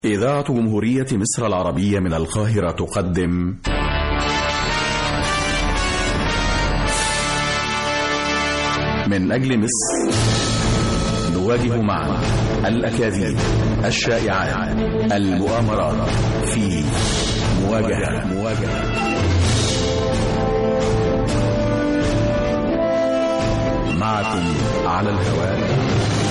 إذاعة جمهورية مصر العربية من القاهرة تقدم من أجل مصر نواجه معا الأكاذيب الشائعات المؤامرات في مواجهة مواجهة معكم على الهواء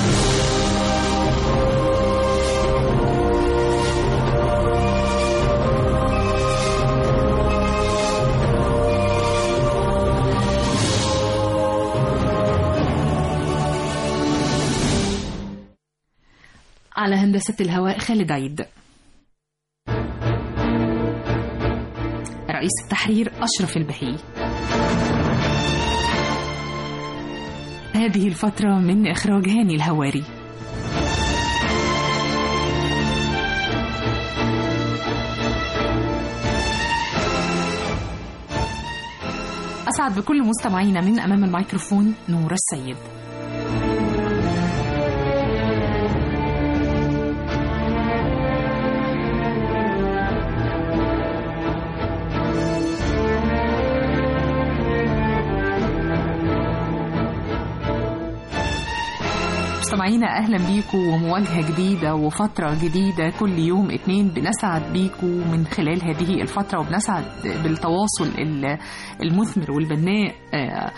على هندسة الهواء خالد عيد رئيس التحرير أشرف البهي هذه الفترة من إخراج هاني الهواري أسعد بكل مستمعينا من أمام الميكروفون نور السيد مستمعينا اهلا بيكم ومواجهه جديده وفتره جديده كل يوم اتنين بنسعد بيكم من خلال هذه الفتره وبنسعد بالتواصل ال- المثمر والبناء آه،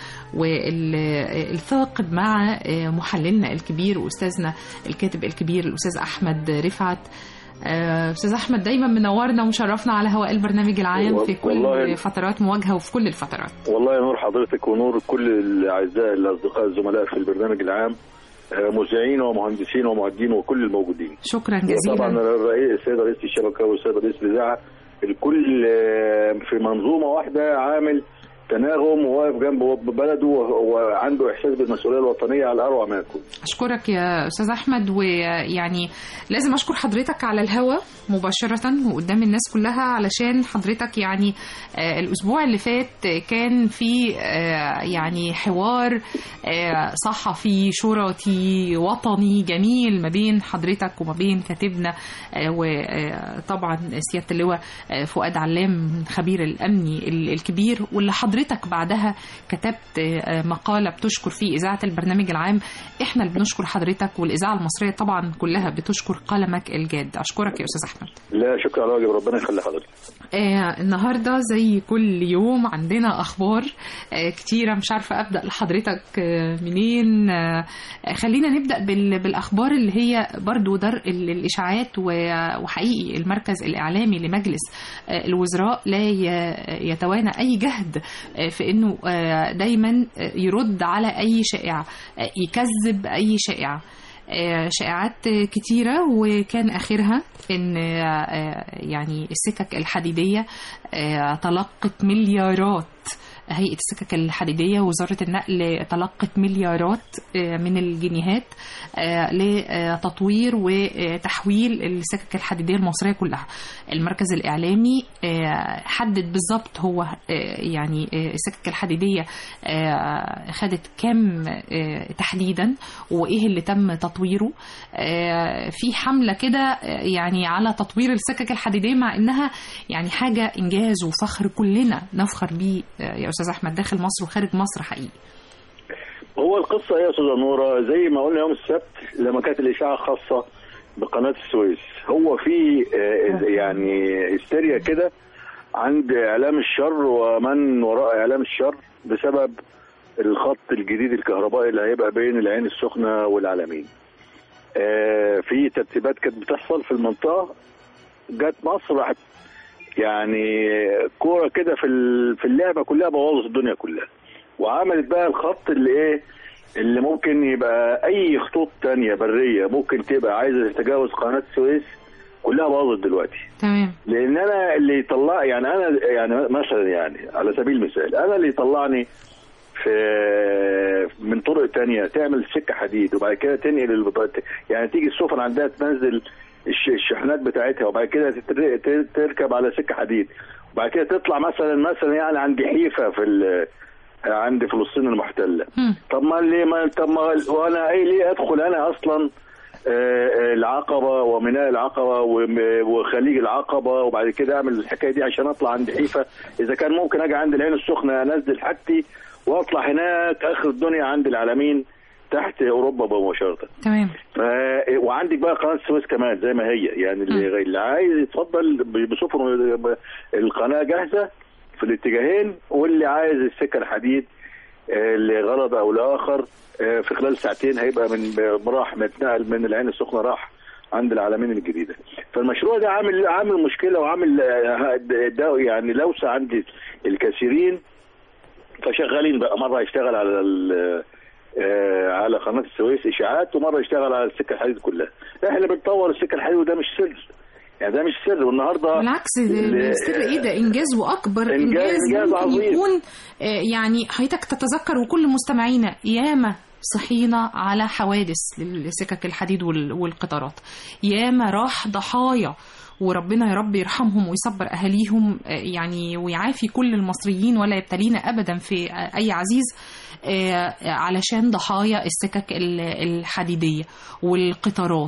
والثاقب مع آه، محللنا الكبير واستاذنا الكاتب الكبير الاستاذ احمد رفعت آه، استاذ احمد دايما منورنا ومشرفنا على هواء البرنامج العام في كل والله. فترات مواجهه وفي كل الفترات والله نور حضرتك ونور كل الاعزاء الاصدقاء الزملاء في البرنامج العام آه، مذيعين ومهندسين ومعدين وكل الموجودين شكرا طبعا جزيلا الرئيس السيد رئيس الشبكه والسيد رئيس الاذاعه الكل آه، في منظومه واحده عامل تناغم وواقف جنب بلده وعنده احساس بالمسؤوليه الوطنيه على اروع ما يكون اشكرك يا استاذ احمد ويعني لازم اشكر حضرتك على الهوا مباشره وقدام الناس كلها علشان حضرتك يعني آه، الاسبوع اللي فات كان في آه، يعني حوار آه، صحفي شرطي وطني جميل ما بين حضرتك وما بين كاتبنا وطبعا سياده اللواء آه، فؤاد علام خبير الامني ال- الكبير واللي حضرتك بعدها كتبت آه، مقاله بتشكر فيه اذاعه البرنامج العام احنا اللي بنشكر حضرتك والاذاعه المصريه طبعا كلها بتشكر قلمك الجاد اشكرك يا استاذ احمد لا شكرا على واجب ربنا يخلي حضرتك آه النهارده زي كل يوم عندنا اخبار آه كتيره مش عارفه ابدا لحضرتك آه منين آه خلينا نبدا بال بالاخبار اللي هي برضو درء ال- الاشاعات و- وحقيقي المركز الاعلامي لمجلس آه الوزراء لا ي- يتوانى اي جهد آه في انه آه دايما آه يرد على اي شائعه آه يكذب اي شائعه آه، شائعات آه، كتيرة وكان آخرها إن آه، آه، يعني السكك الحديدية آه، تلقت مليارات هيئة السكك الحديدية وزارة النقل تلقت مليارات آه، من الجنيهات آه، لتطوير وتحويل السكك الحديدية المصرية كلها المركز الإعلامي آه، حدد بالظبط هو آه، يعني آه، السكك الحديدية آه، خدت كم آه، تحديدا وإيه اللي تم تطويره آه، في حملة كده آه، يعني على تطوير السكك الحديدية مع إنها يعني حاجة إنجاز وفخر كلنا نفخر بيه آه، يا أستاذ أحمد داخل مصر وخارج مصر حقيقي هو القصة ايه يا استاذة نورة زي ما قلنا يوم السبت لما كانت الإشاعة خاصة بقناة السويس هو في آه، يعني هستيريا كده عند إعلام الشر ومن وراء إعلام الشر بسبب الخط الجديد الكهربائي اللي هيبقى بين العين السخنة والعلمين آه، في ترتيبات كانت بتحصل في المنطقة جت مصر راحت يعني كورة كده في ال- في اللعبة كلها بوظت الدنيا كلها وعملت بقى الخط اللي ايه اللي ممكن يبقى اي خطوط تانية برية ممكن تبقى عايزة تتجاوز قناة السويس كلها باظت دلوقتي تمام لان انا اللي يطلع يعني انا يعني مثلا يعني على سبيل المثال انا اللي يطلعني في من طرق تانية تعمل سكة حديد وبعد كده تنقل البضاعة يعني تيجي السفن عندها تنزل الش- الشحنات بتاعتها وبعد كده تتر- ت- تركب على سكة حديد وبعد كده تطلع مثلا مثلا يعني عند حيفا في ال- عند فلسطين المحتلة مم. طب ما ليه ما طب ما وانا ايه ليه ادخل انا اصلا آه، العقبه وميناء العقبه وم- وخليج العقبه وبعد كده اعمل الحكايه دي عشان اطلع عند حيفا اذا كان ممكن اجي عند العين السخنه انزل حاجتي واطلع هناك اخر الدنيا عند العلمين تحت اوروبا مباشره تمام ف... وعندك بقى قناه السويس كمان زي ما هي يعني اللي, اللي عايز يتفضل ب- بسفن القناه جاهزه في الاتجاهين واللي عايز السكه الحديد آه، لغرض او لاخر آه، في خلال ساعتين هيبقى من راح متنقل من العين السخنه راح عند العالمين الجديده فالمشروع ده عامل عامل مشكله وعامل آه، ده يعني لوسه عند الكثيرين فشغالين بقى مره يشتغل على ال- آه، على قناه السويس اشاعات ومره يشتغل على السكه الحديد كلها احنا بنطور السكه الحديد وده مش سر يعني ده مش سر والنهارده بالعكس ال- السر ايه ده انجاز واكبر إنجاز- انجاز, إنجاز ممكن عظيم. يكون آه، يعني حضرتك تتذكر وكل مستمعينا ياما صحينا على حوادث للسكك الحديد وال- والقطارات ياما راح ضحايا وربنا يا رب يرحمهم ويصبر اهاليهم آه، يعني ويعافي كل المصريين ولا يبتلينا ابدا في آه، اي عزيز آه، علشان ضحايا السكك ال- الحديديه والقطارات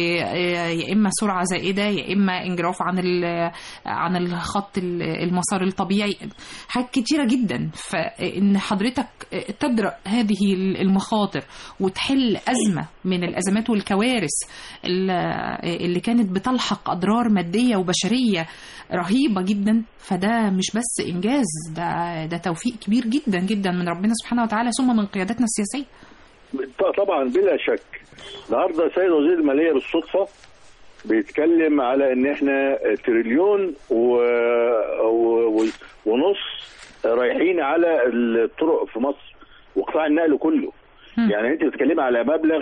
ويا اما سرعه زائده يا اما انجراف عن ال- عن الخط ال- المسار الطبيعي حاجات كتيره جدا فان حضرتك تدرأ هذه المخاطر وتحل ازمه من الازمات والكوارث ال- اللي كانت بتلحق اضرار ماديه وبشريه رهيبه جدا فده مش بس انجاز ده ده توفيق كبير جدا جدا من ربنا سبحانه وتعالى ثم من قيادتنا السياسيه ط- طبعا بلا شك النهارده سيد وزير الماليه بالصدفه بيتكلم على ان احنا تريليون و... و... و... ونص رايحين على الطرق في مصر وقطاع النقل كله مم. يعني انت بتتكلمي على مبلغ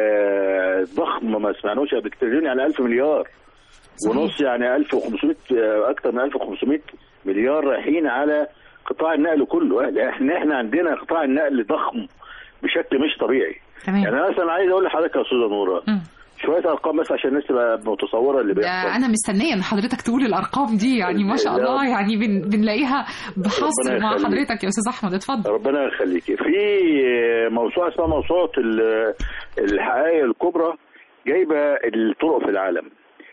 آه، ضخم ما سمعناش قبل كده تريليون يعني 1000 مليار صحيح. ونص يعني 1500 آه، اكتر من 1500 مليار رايحين على قطاع النقل كله احنا احنا عندنا قطاع النقل ضخم بشكل مش طبيعي يعني تمام انا مثلا عايز اقول لحضرتك يا استاذه نوره مم. شويه ارقام بس عشان الناس تبقى متصوره اللي ده بيحصل انا مستنيه ان حضرتك تقول الارقام دي يعني ما شاء لا. الله يعني بن بنلاقيها بحصر ربنا مع يخليك. حضرتك يا استاذ احمد اتفضل ربنا يخليكي في موسوعه اسمها موسوعه ال- الحقائق الكبرى جايبه الطرق في العالم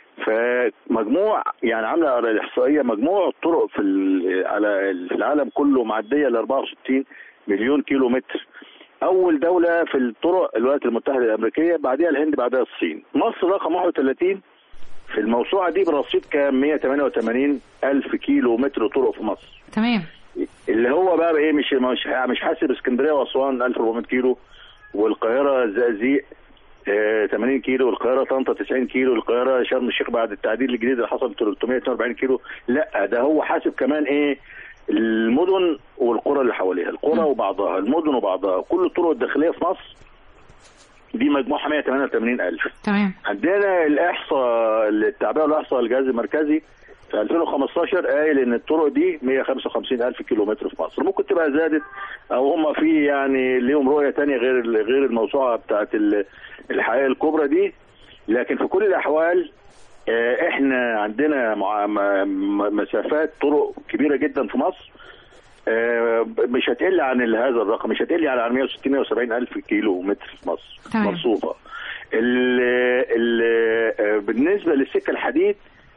فمجموع يعني عامله الاحصائيه مجموع الطرق في ال- على ال- في العالم كله معديه ل 64 مليون كيلو متر اول دوله في الطرق الولايات المتحده الامريكيه بعدها الهند بعدها الصين مصر رقم 31 في الموسوعه دي برصيد كام 188 الف كيلو متر طرق في مصر تمام اللي هو بقى ايه مش مش مش حاسب اسكندريه واسوان 1400 كيلو والقاهره الزقازيق آه 80 كيلو والقاهره طنطا 90 كيلو القاهره شرم الشيخ بعد التعديل الجديد اللي حصل 342 كيلو لا ده هو حاسب كمان ايه المدن والقرى اللي حواليها القرى وبعضها المدن وبعضها كل الطرق الداخليه في مصر دي مجموعها 188 الف تمام عندنا الاحصاء التعبئه والاحصاء الجهاز المركزي في 2015 قايل ان الطرق دي 155 الف كيلو متر في مصر ممكن تبقى زادت او هم في يعني ليهم رؤيه تانية غير غير الموسوعه بتاعت ال- الحقائق الكبرى دي لكن في كل الاحوال آه، احنا عندنا مع- م- م- مسافات طرق كبيره جدا في مصر آه، مش هتقل عن ال- هذا الرقم مش هتقل عن 160 170 الف كيلو متر في مصر تمام. مرصوفه ال ال آه، بالنسبه للسكه الحديد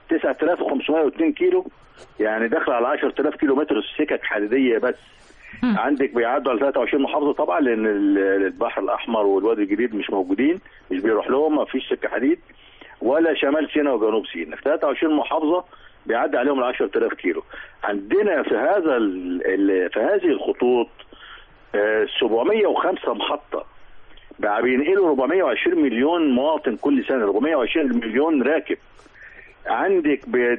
9502 كيلو يعني داخل على 10000 كيلو متر سكك حديديه بس مم. عندك بيعدوا على 23 محافظه طبعا لان ال- البحر الاحمر والوادي الجديد مش موجودين مش بيروح لهم ما فيش سكه حديد ولا شمال سيناء وجنوب سيناء في 23 محافظه بيعدي عليهم ال 10000 كيلو عندنا في هذا ال- ال- في هذه الخطوط آه، 705 محطه بقى بينقلوا 420 مليون مواطن كل سنه 420 مليون راكب عندك ب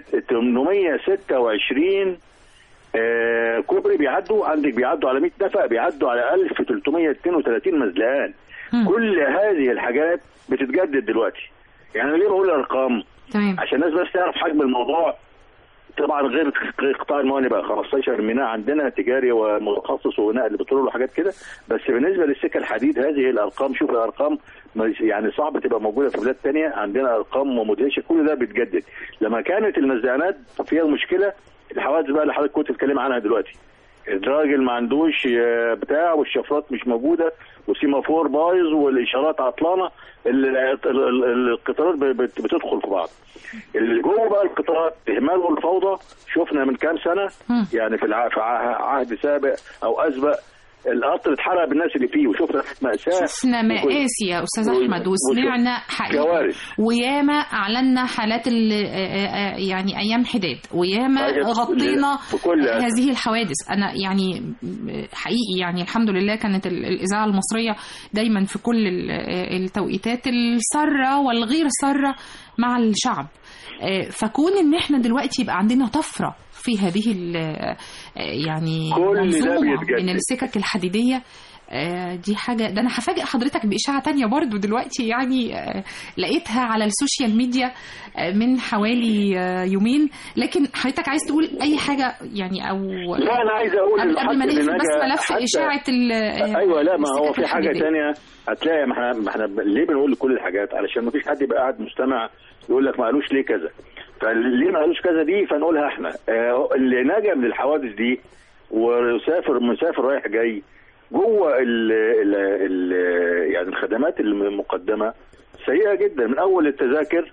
826 آه، كوبري بيعدوا عندك بيعدوا على 100 نفق بيعدوا على 1332 مزلقان مم. كل هذه الحاجات بتتجدد دلوقتي يعني أنا ليه بقول الارقام تمام عشان الناس بس تعرف حجم الموضوع طبعا غير قطاع الموانئ بقى 15 ميناء عندنا تجاري ومتخصص ونقل بترول وحاجات كده بس بالنسبه للسكه الحديد هذه الارقام شوف الارقام مش- يعني صعب تبقى موجوده في بلاد تانية عندنا ارقام مدهشه كل ده بيتجدد لما كانت المزدانات فيها مشكله الحوادث بقى اللي حضرتك كنت بتتكلم عنها دلوقتي الراجل ما عندوش آه، بتاع والشفرات مش موجوده وسيمافور بايظ والاشارات عطلانه ال- ال- ال- القطارات ب- بت- بتدخل في بعض اللي جوه بقى القطارات اهمال والفوضى شفنا من كام سنه مم. يعني في الع- في ع- عهد سابق او اسبق القطر اتحرق بالناس اللي فيه وشفنا مأساة شفنا مآسي يا استاذ و- احمد و- وسمعنا حقيقة كوارث. وياما اعلنا حالات ال- آه، آه، يعني ايام حداد وياما أيوة، غطينا بكل أسف. هذه الحوادث انا يعني حقيقي يعني الحمد لله كانت ال- الاذاعه المصريه دايما في كل ال- آه، التوقيتات الساره والغير ساره مع الشعب آه، فكون ان احنا دلوقتي يبقى عندنا طفره في هذه ال- آه، يعني كل ده منظومه بيتجدد. من السكك الحديديه آه، دي حاجة ده أنا هفاجئ حضرتك بإشاعة تانية برضو دلوقتي يعني آه، لقيتها على السوشيال ميديا آه، من حوالي آه، يومين لكن حضرتك عايز تقول أي حاجة يعني أو لا انا عايز اقول قبل, إن قبل ما حتى نقفل اللي بس نجا- ملف حتى- إشاعة ال آه، ايوه لا ما هو السكك في حاجه الحديدية. تانية هتلاقي ما احنا ما احنا ب- ليه بنقول كل الحاجات علشان ما فيش حد يبقى قاعد مستمع يقول لك ما قالوش ليه كذا فليه ما قالوش كذا دي فنقولها احنا آه اللي نجا من الحوادث دي وسافر مسافر رايح جاي جوه ال ال ال يعني الخدمات المقدمه سيئه جدا من اول التذاكر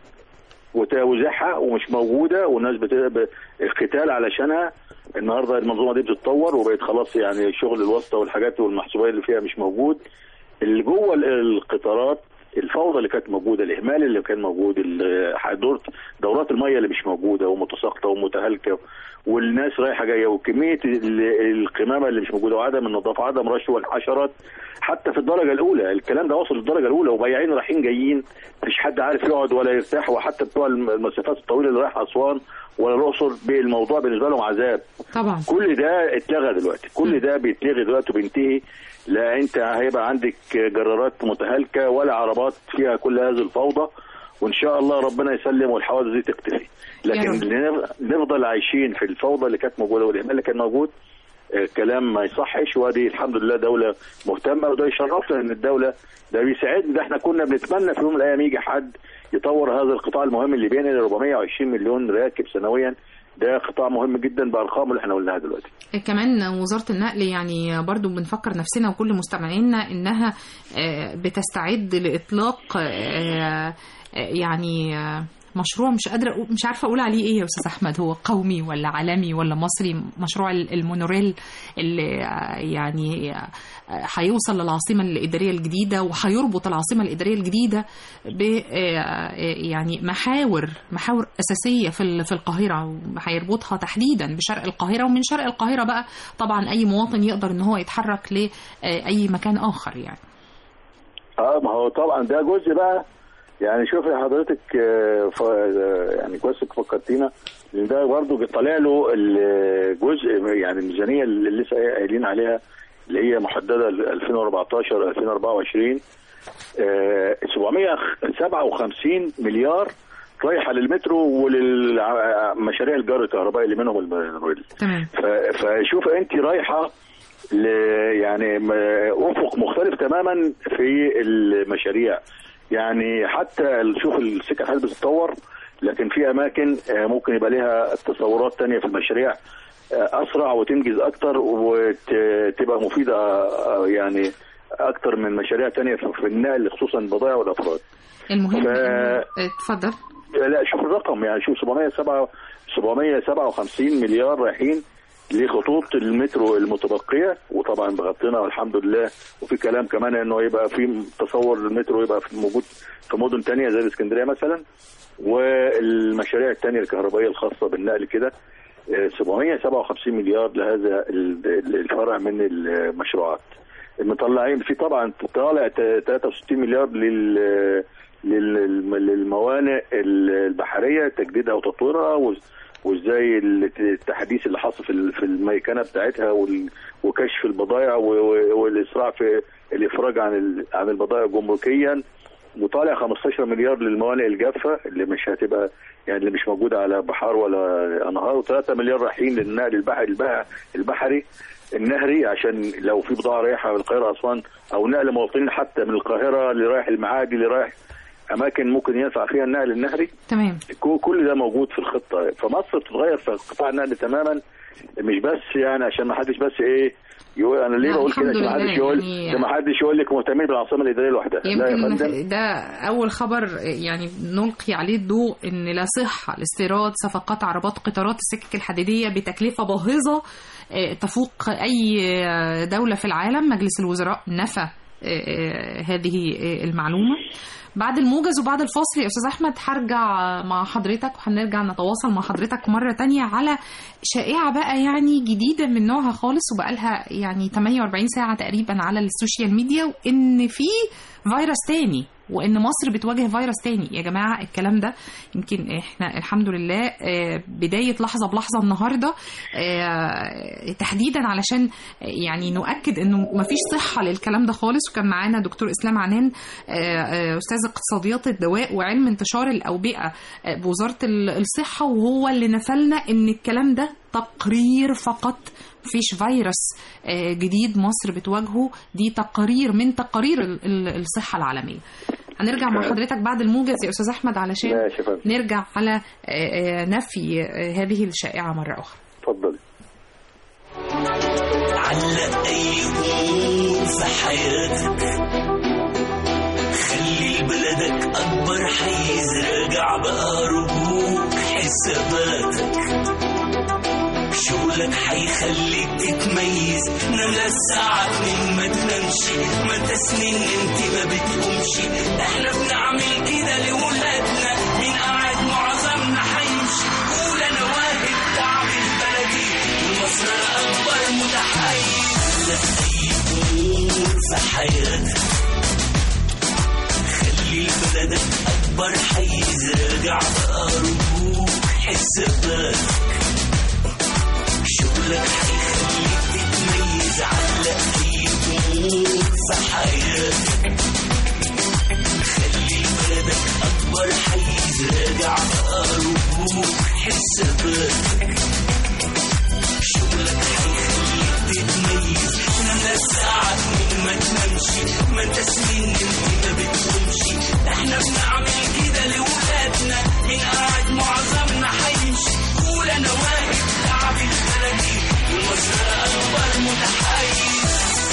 وتوزيعها ومش موجوده والناس بت... القتال علشانها النهارده المنظومه دي بتتطور وبقت خلاص يعني شغل الواسطه والحاجات والمحسوبيه اللي فيها مش موجود اللي جوه ال- القطارات الفوضى اللي كانت موجوده الاهمال اللي كان موجود ال- دورة دورات الميه اللي مش موجوده ومتساقطه ومتهالكه والناس رايحه جايه وكميه ال- القمامه اللي مش موجوده وعدم النظافه عدم رشوه الحشرات حتى في الدرجه الاولى الكلام ده وصل للدرجه الاولى وبياعين رايحين جايين مفيش حد عارف يقعد ولا يرتاح وحتى بتوع الم- المسافات الطويله اللي رايح اسوان ولا الاقصر الموضوع بالنسبه لهم عذاب طبعا كل ده اتلغى دلوقتي كل ده بيتلغي دلوقتي وبينتهي لا انت هيبقى عندك جرارات متهالكه ولا عربات فيها كل هذه الفوضى وان شاء الله ربنا يسلم والحوادث دي تختفي لكن رب. نف- نفضل عايشين في الفوضى اللي كانت موجوده والاهمال اللي كان موجود آه، كلام ما يصحش وادي الحمد لله دوله مهتمه وده يشرفنا ان الدوله ده بيساعدنا ده احنا كنا بنتمنى في يوم من الايام يجي حد يطور هذا القطاع المهم اللي بين ال 420 مليون راكب سنويا ده قطاع مهم جدا بارقام اللي احنا قلناها دلوقتي كمان وزارة النقل يعني برضو بنفكر نفسنا وكل مستمعينا انها آه، بتستعد لإطلاق آه، آه، يعني آه، مشروع مش قادرة أقول- مش عارفة أقول عليه إيه يا أستاذ أحمد هو قومي ولا عالمي ولا مصري مشروع ال- المونوريل اللي آه، يعني آه، هيوصل للعاصمة الإدارية الجديدة وهيربط العاصمة الإدارية الجديدة ب آه، آه، يعني محاور محاور أساسية في ال- في القاهرة هيربطها تحديدا بشرق القاهرة ومن شرق القاهرة بقى طبعا أي مواطن يقدر إن هو يتحرك لأي مكان آخر يعني اه ما هو طبعا ده جزء بقى يعني شوفي حضرتك آه، ف- آه، يعني كويس إنك فكرتينا لان ده برضه طالع له الجزء يعني الميزانيه اللي لسه قايلين عليها اللي هي محدده ل 2014 2024 آه، 757 مليار رايحه للمترو وللمشاريع الجار الكهربائي اللي منهم المونوريل تمام ف- فشوف انت رايحه ل يعني م- افق مختلف تماما في المشاريع يعني حتى ال- شوف السكه الحديد بتتطور لكن في اماكن آه، ممكن يبقى لها تصورات تانية في المشاريع آه، اسرع وتنجز اكتر وتبقى مفيده آه، يعني اكتر من مشاريع تانية في في النقل خصوصا البضائع والافراد المهم ف- إنه- اتفضل لا شوف الرقم يعني شوف 707 757 مليار رايحين لخطوط المترو المتبقيه وطبعا بغطينا والحمد لله وفي كلام كمان انه يبقى في تصور المترو يبقى في موجود في مدن تانية زي الاسكندريه مثلا والمشاريع التانية الكهربائيه الخاصه بالنقل كده آه، 757 مليار لهذا ال- ال- الفرع من المشروعات المطلعين في طبعا طالع ت- 63 مليار لل لل- للموانئ البحريه تجديدها وتطويرها و- وازاي التحديث اللي حصل في ال- في الميكنه بتاعتها وال- وكشف البضائع و- و- والاسراع في الافراج عن ال- عن البضائع جمركيا وطالع 15 مليار للموانئ الجافه اللي مش هتبقى يعني اللي مش موجوده على بحار ولا انهار و3 مليار رايحين للنقل البحري البح- البحري النهري عشان لو في بضاعه رايحه من القاهره اسوان او نقل مواطنين حتى من القاهره اللي رايح المعادي اللي رايح اماكن ممكن ينفع فيها النقل النهري تمام كو- كل ده موجود في الخطه فمصر بتتغير في قطاع النقل تماما مش بس يعني عشان ما حدش بس ايه يقول انا ليه لا، بقول كده الحمد عشان ما لله حدش يقول يعني- عشان ما حدش يقول لك مهتمين بالعاصمه الاداريه لوحدها لا يا فندم يمكن ده أول خبر يعني نلقي عليه الضوء إن لا صحة لاستيراد صفقات عربات قطارات السكك الحديدية بتكلفة باهظة آه، تفوق أي آه، دولة في العالم مجلس الوزراء نفى آه، آه، هذه آه، المعلومة بعد الموجز وبعد الفاصل يا أستاذ أحمد هرجع مع حضرتك وهنرجع نتواصل مع حضرتك مرة تانية على شائعة بقى يعني جديدة من نوعها خالص وبقالها يعني 48 ساعة تقريبا على السوشيال ميديا وإن في فيروس تاني وان مصر بتواجه فيروس تاني يا جماعه الكلام ده يمكن احنا الحمد لله آه، بدايه لحظه بلحظه النهارده آه، تحديدا علشان يعني نؤكد انه مفيش صحه للكلام ده خالص وكان معانا دكتور اسلام عنان آه، آه، استاذ اقتصاديات الدواء وعلم انتشار الاوبئه آه، بوزاره ال- الصحه وهو اللي نفلنا ان الكلام ده تقرير فقط مفيش فيروس آه، جديد مصر بتواجهه دي تقارير من تقارير ال- ال- الصحة العالمية هنرجع مع حضرتك بعد الموجز يا أستاذ أحمد علشان ماشي يا فندم نرجع على آه، آه، نفي آه، هذه الشائعة مرة أخرى اتفضل علق أي أمور في حياتك خلي بلدك أكبر حيز راجع بقى رجوك حساباتك شغلك حيخليك تتميز نام الساعة اتنين ما تنامش ما انت سنين انت ما بتقومش احنا بنعمل كده لولادنا مين قاعد معظمنا حيمشي قول انا واهب تعب البلدي ومصر اكبر متحيز لا اي امور في حياتك خلي بلدك اكبر حيز راجع بقى رجوك حساباتك شغلك هيخليك تتميز علق اي امور في حياتك خلي بلدك اكبر حيز راجع بقى رجوك حساباتك شغلك هيخليك تتميز نام الساعة اتنين ما تنامش ما انت سنين انت ما بتقومش احنا بنعمل كده لولادنا مين قاعد معظمنا هيمشي قول انا واقف تعب البلدي ومصر اكبر متحيز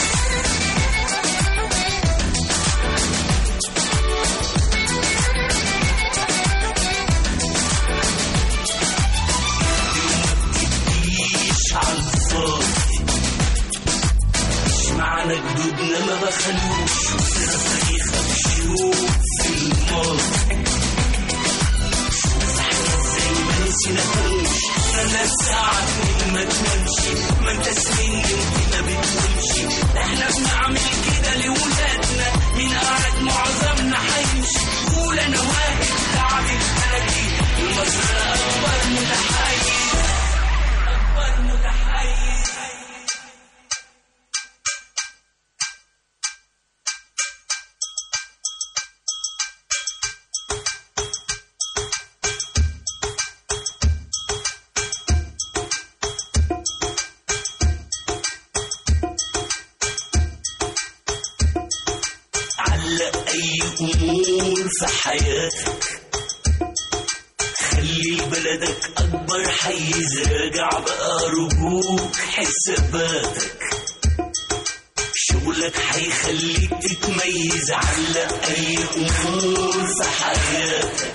مش على الفاضي مش معنى جدودنا ما بخلوش تاريخك شوف في الماضي شوف احنا ازاي ما نسيناهوش انا الساعة اتنين ما تنامش ما انت سنين انت ما بتقومش احنا بنعمل كده لولادنا مين قاعد معظمنا هيمشي قول انا واهب تعب البلدي ومصر اكبر متحيز اكبر متحيز علق أي أمور في حياتك خلي بلدك أكبر حيز راجع بقى رجوك حساباتك شغلك هيخليك تتميز علق أي أمور في حياتك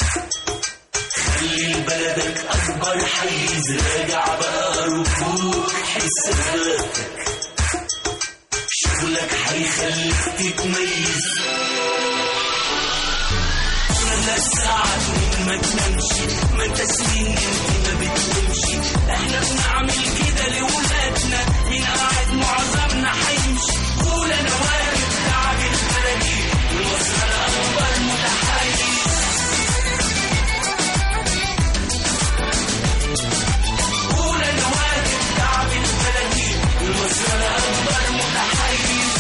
خلي بلدك أكبر حيز راجع بقى رجوك حساباتك شغلك هيخليك تتميز انا الساعة اتنين ما تنامش ما انت سنين انت ما بتقومش احنا بنعمل كده لولادنا مين قاعد معظمنا هيمشي قول انا واقف تعب البلدي ومصر الاكبر متحيز قول انا واقف تعب البلدي ومصر الاكبر متحيز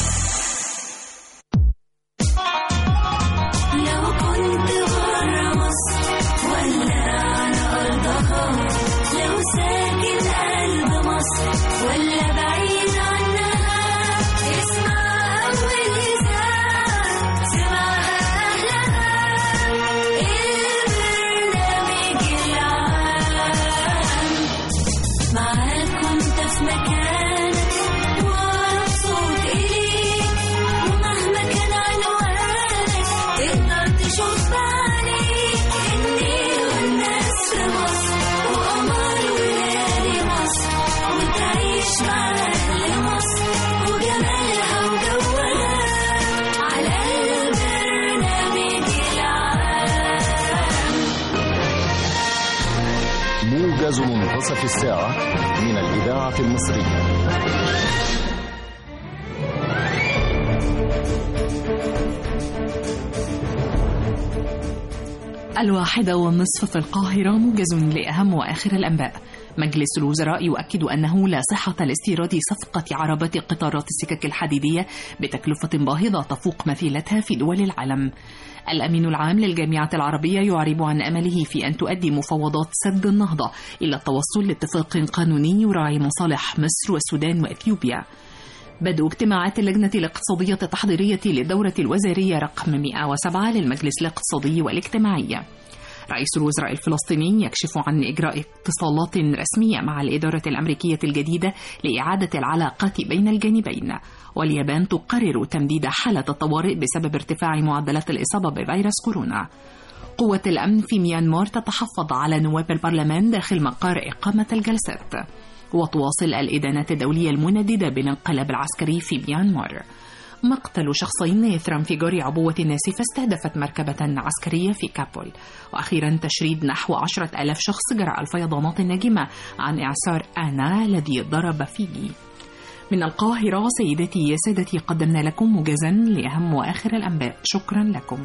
لو كنت برا مصر ولا على أرضها لو ساكن قلب مصر ولا بعيد عنها اسمع أول إذاعة سمعها موجز منتصف الساعة من الإذاعة المصرية الواحدة والنصف في القاهرة موجز لأهم وآخر الأنباء مجلس الوزراء يؤكد أنه لا صحة لاستيراد صفقة عربة قطارات السكك الحديدية بتكلفة باهظة تفوق مثيلتها في دول العالم الأمين العام للجامعة العربية يعرب عن أمله في أن تؤدي مفاوضات سد النهضة إلى التوصل لاتفاق قانوني يراعي مصالح مصر والسودان وأثيوبيا بدء اجتماعات اللجنة الاقتصادية التحضيرية للدورة الوزارية رقم 107 للمجلس الاقتصادي والاجتماعي رئيس الوزراء الفلسطيني يكشف عن إجراء اتصالات رسمية مع الإدارة الأمريكية الجديدة لإعادة العلاقات بين الجانبين واليابان تقرر تمديد حالة الطوارئ بسبب ارتفاع معدلات الإصابة بفيروس كورونا قوة الأمن في ميانمار تتحفظ على نواب البرلمان داخل مقر إقامة الجلسات وتواصل الإدانات الدولية المنددة بالانقلاب العسكري في ميانمار مقتل شخصين يثر انفجار عبوة ناسفة استهدفت مركبة عسكرية في كابول وأخيرا تشريد نحو عشرة ألاف شخص جراء الفيضانات الناجمة عن إعصار آنا الذي ضرب فيه من القاهرة سيدتي يا سادتي قدمنا لكم موجزا لأهم وآخر الأنباء شكرا لكم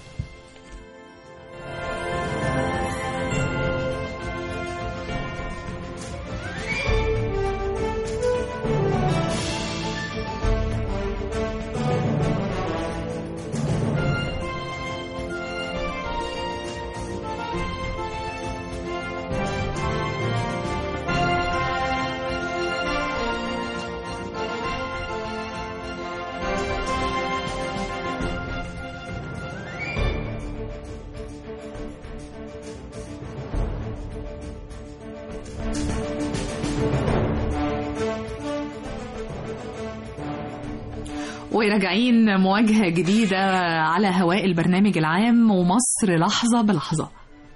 وراجعين مواجهة جديدة على هواء البرنامج العام ومصر لحظة بلحظة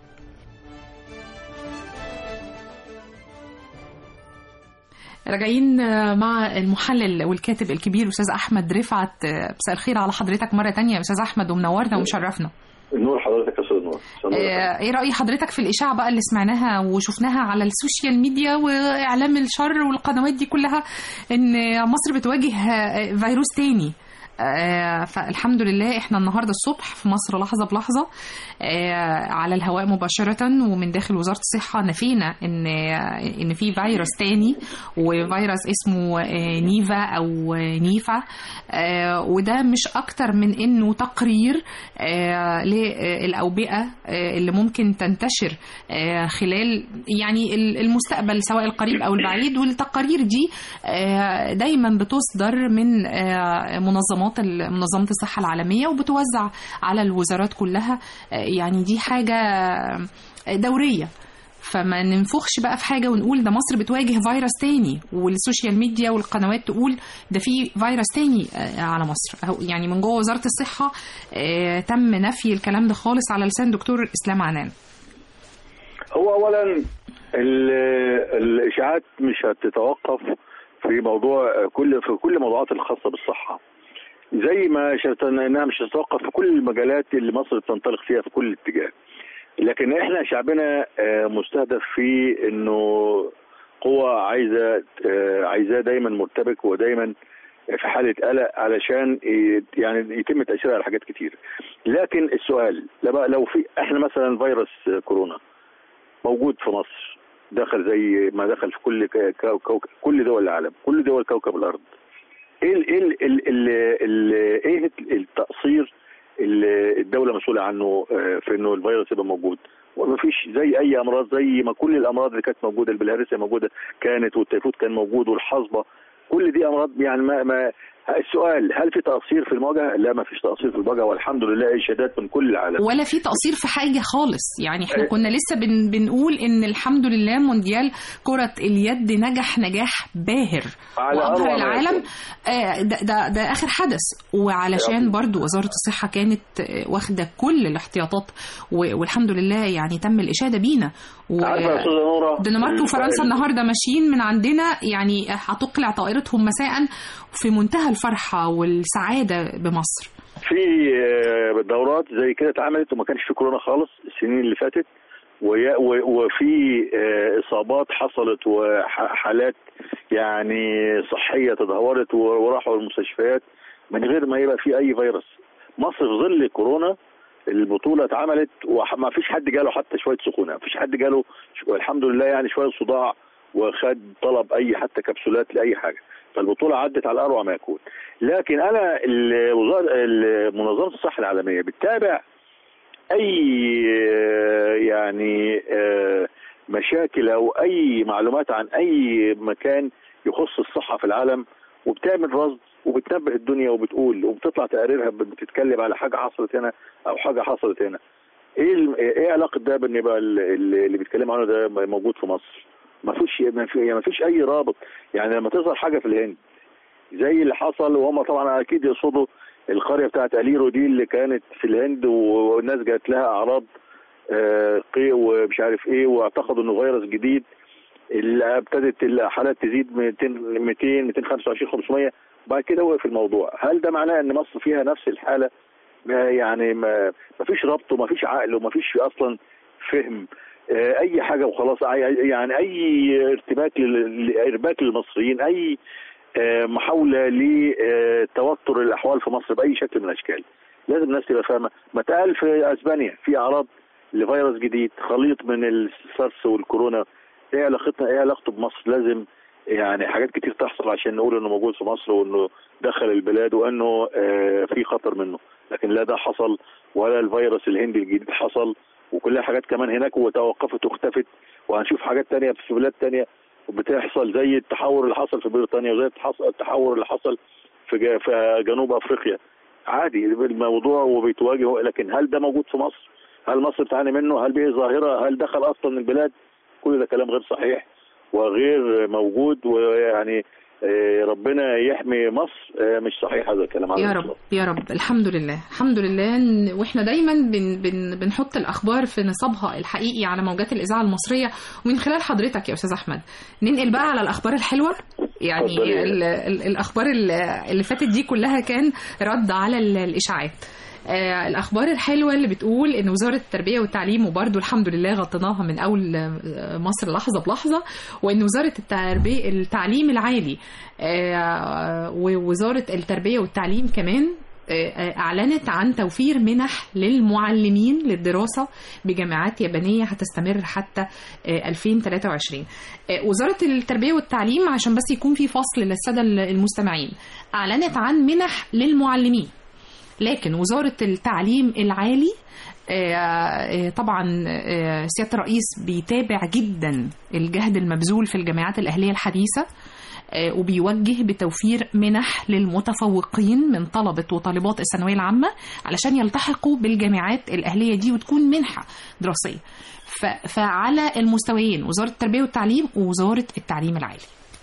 راجعين مع المحلل والكاتب الكبير أستاذ أحمد رفعت مساء الخير على حضرتك مرة تانية يا أستاذ أحمد ومنورنا ومشرفنا نور حضرتك يا استاذ نور آه، ايه رأي حضرتك في الإشاعة بقى اللي سمعناها وشفناها على السوشيال ميديا وإعلام الشر والقنوات دي كلها إن مصر بتواجه آه، فيروس تاني آه، فالحمد لله احنا النهارده الصبح في مصر لحظه بلحظه آه، على الهواء مباشره ومن داخل وزاره الصحه نفينا ان آه، ان في فيروس تاني وفيروس اسمه آه، نيفا او آه، نيفا آه، وده مش اكتر من انه تقرير آه، للاوبئه آه، اللي ممكن تنتشر آه، خلال يعني ال- المستقبل سواء القريب او البعيد والتقارير دي آه، دايما بتصدر من آه، منظمات ال- منظمه الصحه العالميه وبتوزع على الوزارات كلها آه، يعني دي حاجه دوريه فما ننفخش بقى في حاجه ونقول ده مصر بتواجه فيروس تاني والسوشيال ميديا والقنوات تقول ده في فيروس تاني آه، على مصر أهو يعني من جوه وزاره الصحه آه، تم نفي الكلام ده خالص على لسان دكتور اسلام عنان هو اولا ال- الاشاعات مش هتتوقف في موضوع كل في كل الموضوعات الخاصه بالصحه زي ما شفتنا انها مش هتتوقف في كل المجالات اللي مصر بتنطلق فيها في كل اتجاه لكن احنا شعبنا آه، مستهدف في انه قوة عايزة آه، عايزاه دايما مرتبك ودايما في حالة قلق علشان ي- يعني يتم تأثيرها على حاجات كتير لكن السؤال لا بقى لو في احنا مثلا فيروس كورونا موجود في مصر دخل زي ما دخل في كل ك- كو- كوكب كل دول العالم كل دول كوكب الارض ايه ال ايه ال ال ال ال ايه التقصير اللي الدوله مسؤوله عنه آه، في انه الفيروس يبقى موجود وما فيش زي اي امراض زي ما كل الامراض اللي كانت موجوده البلهارسيا موجوده كانت والتيفود كان موجود والحصبه كل دي امراض يعني ما, ما السؤال هل في تقصير في المواجهه؟ لا ما فيش تقصير في المواجهه والحمد لله اشادات من كل العالم ولا في تقصير في حاجه خالص يعني احنا أي. كنا لسه بن بنقول ان الحمد لله مونديال كره اليد نجح نجاح باهر على وابهر أروع ما العالم يكون. آه، ده, ده, ده اخر حدث وعلشان برضو وزاره الصحه كانت آه، واخده كل الاحتياطات و- والحمد لله يعني تم الاشاده بينا و- عارفه يا استاذه نوره الدنمارك وفرنسا ال- النهارده ماشيين من عندنا يعني هتقلع طائرتهم مساء في منتهى الفرحه والسعاده بمصر في آه، دورات زي كده اتعملت وما كانش في كورونا خالص السنين اللي فاتت ويا- و- وفي آه، اصابات حصلت وحالات يعني صحيه تدهورت و- وراحوا المستشفيات من غير ما يبقى في اي فيروس مصر في ظل كورونا البطوله اتعملت وما فيش حد جاله حتى شويه سخونه ما فيش حد جاله ش- الحمد لله يعني شويه صداع وخد طلب اي حتى كبسولات لاي حاجه فالبطوله عدت على اروع ما يكون لكن انا ال- وزاره ال- منظمه الصحه العالميه بتتابع اي آه، يعني آه، مشاكل او اي معلومات عن اي مكان يخص الصحه في العالم وبتعمل رصد وبتنبه الدنيا وبتقول وبتطلع تقاريرها بتتكلم على حاجه حصلت هنا او حاجه حصلت هنا ايه ال- ايه علاقه ده بان يبقى ال- ال- اللي بيتكلموا عنه ده موجود في مصر ما فيش ما في- ما فيش اي رابط يعني لما تظهر حاجه في الهند زي اللي حصل وهم طبعا اكيد يقصدوا القريه بتاعت اليرو دي اللي كانت في الهند والناس جات لها اعراض آه، قيء ومش عارف ايه واعتقدوا انه فيروس جديد اللي ابتدت الحالات تزيد 200 200 225 500 بعد كده وقف الموضوع هل ده معناه ان مصر فيها نفس الحاله ما يعني ما ما فيش ربط وما فيش عقل وما فيش اصلا فهم آه، اي حاجه وخلاص أي- يعني اي ارتباك لل- ارباك للمصريين اي آه، محاوله لتوتر الاحوال في مصر باي شكل من الاشكال لازم الناس تبقى فاهمه ما اتقال في اسبانيا في اعراض لفيروس جديد خليط من السارس والكورونا ايه علاقتنا ايه علاقته بمصر لازم يعني حاجات كتير تحصل عشان نقول انه موجود في مصر وانه دخل البلاد وانه آه، في خطر منه لكن لا ده حصل ولا الفيروس الهندي الجديد حصل وكلها حاجات كمان هناك وتوقفت واختفت وهنشوف حاجات تانية في بلاد تانية بتحصل زي التحور اللي حصل في بريطانيا وزي التحص- التحور اللي حصل في جا- في جنوب افريقيا عادي الموضوع وبيتواجه لكن هل ده موجود في مصر؟ هل مصر بتعاني منه؟ هل به ظاهره؟ هل دخل اصلا البلاد؟ كل ده كلام غير صحيح وغير موجود ويعني آه، ربنا يحمي مصر آه، مش صحيح هذا الكلام على يا الإطلاق. رب يا رب الحمد لله الحمد لله إن واحنا دايما بن بن بنحط الاخبار في نصابها الحقيقي على موجات الاذاعه المصريه ومن خلال حضرتك يا استاذ احمد ننقل بقى على الاخبار الحلوه يعني اتفضلي. ال ال الاخبار ال- اللي فاتت دي كلها كان رد على ال- الاشاعات آه الاخبار الحلوه اللي بتقول ان وزاره التربيه والتعليم وبرده الحمد لله غطيناها من اول آه، مصر لحظه بلحظه وان وزاره التربيه التعليم العالي آه، ووزاره التربيه والتعليم كمان آه، أعلنت عن توفير منح للمعلمين للدراسة بجامعات يابانية هتستمر حتى آه، 2023 آه، وزارة التربية والتعليم عشان بس يكون في فصل للسادة المستمعين أعلنت عن منح للمعلمين لكن وزارة التعليم العالي آه، آه، طبعا آه، سيادة الرئيس بيتابع جدا الجهد المبذول في الجامعات الأهلية الحديثة آه، وبيوجه بتوفير منح للمتفوقين من طلبة وطالبات الثانوية العامة علشان يلتحقوا بالجامعات الأهلية دي وتكون منحة دراسية ف- فعلى المستويين وزارة التربية والتعليم ووزارة التعليم العالي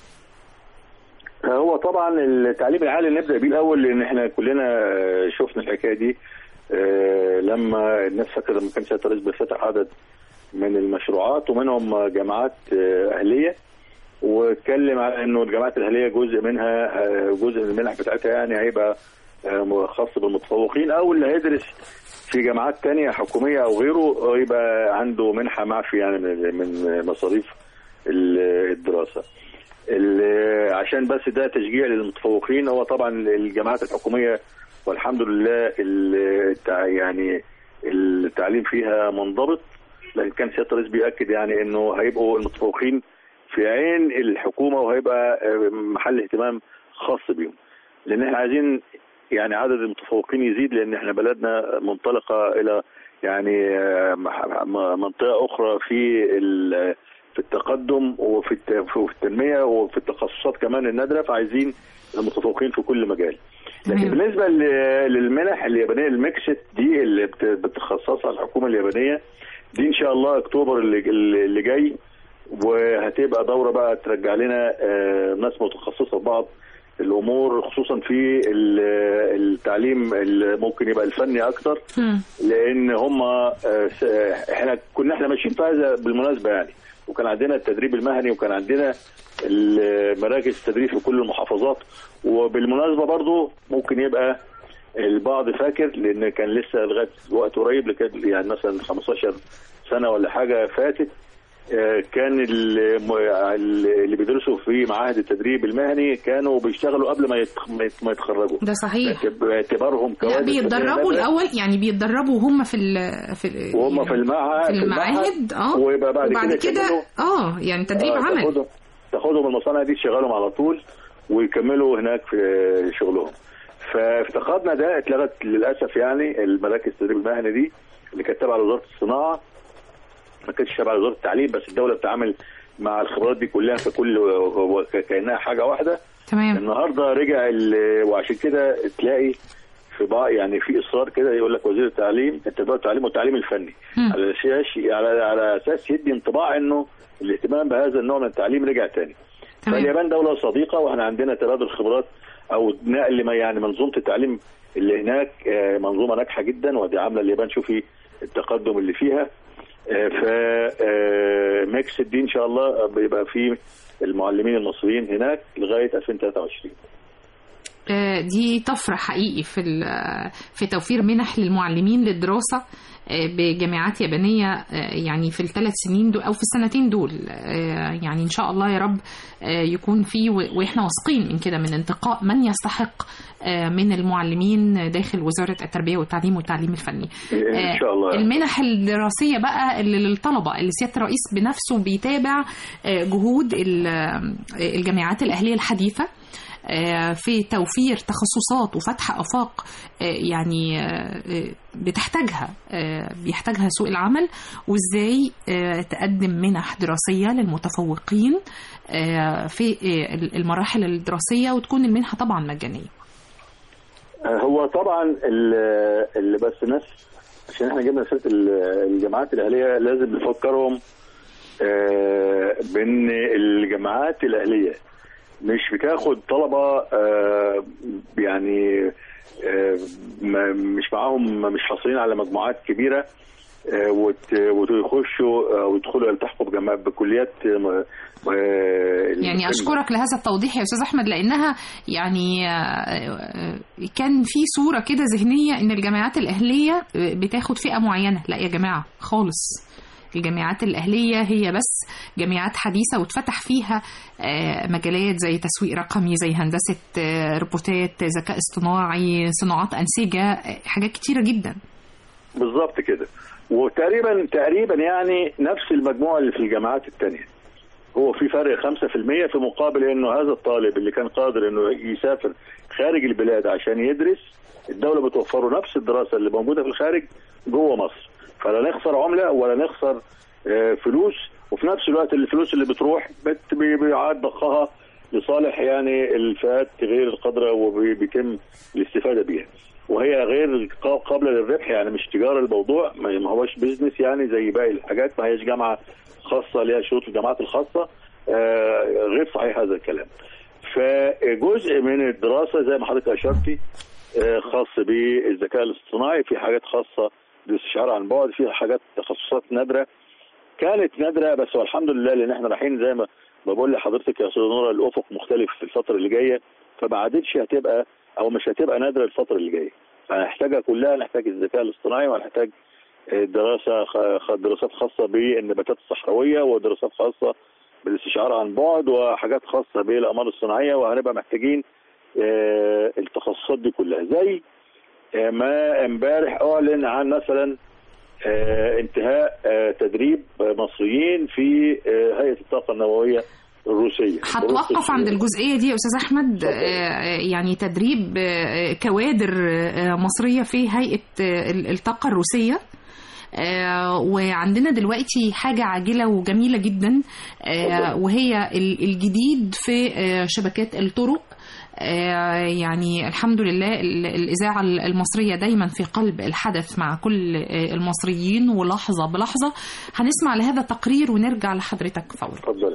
هو طبعا التعليم العالي نبدا بيه الاول لان احنا كلنا شفنا الحكايه دي آه، لما الناس فاكره لما كان سياده الرئيس بيفتح عدد من المشروعات ومنهم جامعات آه، اهليه واتكلم على انه الجامعات الاهليه جزء منها آه، جزء من المنح بتاعتها يعني هيبقى آه، خاص بالمتفوقين او اللي هيدرس في جامعات تانية حكومية أو غيره يبقى عنده منحة معفي يعني من من مصاريف ال- الدراسة. ال- عشان بس ده تشجيع للمتفوقين هو طبعا الجامعات الحكوميه والحمد لله التع- يعني التعليم فيها منضبط لكن كان سياده الرئيس بياكد يعني انه هيبقوا المتفوقين في عين الحكومه وهيبقى آه، محل اهتمام خاص بيهم لان احنا عايزين يعني عدد المتفوقين يزيد لان احنا بلدنا منطلقه الى يعني آه، مح- م- منطقه اخرى في ال- في التقدم وفي الت- في التنميه وفي التخصصات كمان النادره فعايزين المتفوقين في كل مجال. لكن تمام. بالنسبه ل- للمنح اليابانيه الميكست دي اللي بت- بتخصصها الحكومه اليابانيه دي ان شاء الله اكتوبر اللي اللي جاي وهتبقى دوره بقى ترجع لنا آه، ناس متخصصه في بعض الامور خصوصا في ال- التعليم اللي ممكن يبقى الفني اكتر مم. لان هم احنا كنا احنا ماشيين في هذا بالمناسبه يعني وكان عندنا التدريب المهني وكان عندنا ال- مراكز التدريب في كل المحافظات وبالمناسبه برضو ممكن يبقى البعض فاكر لان كان لسه لغايه وقت قريب لكان يعني مثلا 15 سنه ولا حاجه فاتت آه، كان الم- اللي بيدرسوا في معاهد التدريب المهني كانوا بيشتغلوا قبل ما يتخ- ما يت- ما يتخرجوا ده صحيح باعتب- باعتبارهم لا كوادر بيتدربوا فنية الاول يعني بيتدربوا هم في ال في ال- وهم في المعهد في المعاهد اه ويبقى بعد, وبعد كده كده يكملوا- اه يعني تدريب آه، عمل تاخدهم تاخدهم المصانع دي تشغلهم على طول ويكملوا هناك في شغلهم فافتقدنا ده اتلغت للاسف يعني المراكز التدريب المهني دي اللي كانت تابعه لوزاره الصناعه ما كانتش تابعه لوزاره التعليم بس الدوله بتتعامل مع الخبرات دي كلها ككل هو كانها حاجه واحده تمام النهارده رجع ال- وعشان كده تلاقي في بعض يعني في اصرار كده يقول لك وزير التعليم التربيه والتعليم والتعليم الفني مم. على اساس على على اساس يدي انطباع انه الاهتمام بهذا النوع من التعليم رجع تاني تمام فاليابان دوله صديقه واحنا عندنا تبادل خبرات او نقل ما يعني منظومه التعليم اللي هناك آه، منظومه ناجحه جدا ودي عامله اليابان شوفي التقدم اللي فيها ف ميكس الدي ان شاء الله بيبقى فيه المعلمين المصريين هناك لغايه 2023 آه، دي طفرة حقيقي في ال- في توفير منح للمعلمين للدراسة آه، بجامعات يابانية آه، يعني في الثلاث سنين دول أو في السنتين دول آه، يعني إن شاء الله يا رب آه، يكون في و- وإحنا واثقين من كده من انتقاء من يستحق آه، من المعلمين داخل وزارة التربية والتعليم والتعليم الفني ان شاء الله المنح الدراسية بقى اللي للطلبة اللي سيادة الرئيس بنفسه بيتابع آه، جهود ال- آه، الجامعات الأهلية الحديثة آه، في توفير تخصصات وفتح آفاق آه، يعني آه، آه، بتحتاجها آه، بيحتاجها سوق العمل وازاي آه، تقدم منح دراسية للمتفوقين آه، في آه، المراحل الدراسية وتكون المنحة طبعا مجانية هو طبعا ال- اللي بس الناس عشان احنا جبنا سيره ال- الجامعات الاهليه لازم نفكرهم آه، بان الجامعات الاهليه مش بتاخد طلبه آه، يعني آه، ما- مش معاهم مش حاصلين على مجموعات كبيره آه، وت- ويخشوا آه، ويدخلوا يلتحقوا بجامعات بكليات آه، آه، يعني أشكرك لهذا التوضيح يا أستاذ أحمد لأنها يعني آه، آه، كان في صورة كده ذهنية إن الجامعات الأهلية آه، بتاخد فئة معينة لا يا جماعة خالص الجامعات الأهلية هي بس جامعات حديثة واتفتح فيها آه، مجالات زي تسويق رقمي زي هندسة آه، روبوتات ذكاء اصطناعي صناعات أنسجة آه، حاجات كتيرة جدا بالظبط كده وتقريبا تقريبا يعني نفس المجموعه اللي في الجامعات الثانيه هو في فرق 5% في مقابل انه هذا الطالب اللي كان قادر انه يسافر خارج البلاد عشان يدرس الدوله بتوفر له نفس الدراسه اللي موجوده في الخارج جوه مصر فلا نخسر عمله ولا نخسر آه، فلوس وفي نفس الوقت الفلوس اللي بتروح بت- بي- بيعاد ضخها لصالح يعني الفئات غير القادره وبيتم الاستفاده بيها وهي غير قا- قابله للربح يعني مش تجاره الموضوع ما ما هوش بيزنس يعني زي باقي الحاجات ما هيش جامعه خاصه ليها شروط الجامعات الخاصه آه، غير صحيح هذا الكلام فجزء من الدراسه زي ما حضرتك اشرتي آه، خاص بالذكاء الاصطناعي في حاجات خاصه بالاستشعار عن بعد في حاجات تخصصات نادره كانت نادره بس والحمد لله لان احنا رايحين زي ما بقول لحضرتك يا استاذ نورا الافق مختلف في الفتره اللي جايه فما عادتش هتبقى او مش هتبقى نادره الفتره اللي جايه فهنحتاجها كلها نحتاج الذكاء الاصطناعي وهنحتاج آه، دراسه خ- خ- دراسات خاصه بالنباتات الصحراويه ودراسات خاصه بالاستشعار عن بعد وحاجات خاصه بالاقمار الصناعيه وهنبقى محتاجين آه، التخصصات دي كلها زي آه، ما امبارح اعلن عن مثلا آه، انتهاء آه، تدريب آه، مصريين في آه، هيئه الطاقه النوويه الروسيه هتوقف عند الجزئية دي يا أستاذ أحمد آه، يعني تدريب آه، كوادر آه، مصرية في هيئة آه، الطاقة الروسية آه، وعندنا دلوقتي حاجة عاجلة وجميلة جدا آه، وهي ال- الجديد في آه، شبكات الطرق آه، يعني الحمد لله ال- الإذاعة المصرية دايما في قلب الحدث مع كل آه، المصريين ولحظة بلحظة هنسمع لهذا التقرير ونرجع لحضرتك فورا اتفضل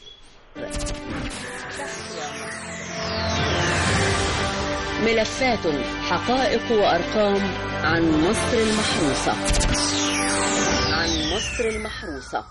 ملفات حقائق وأرقام عن مصر المحروسة عن مصر المحروسة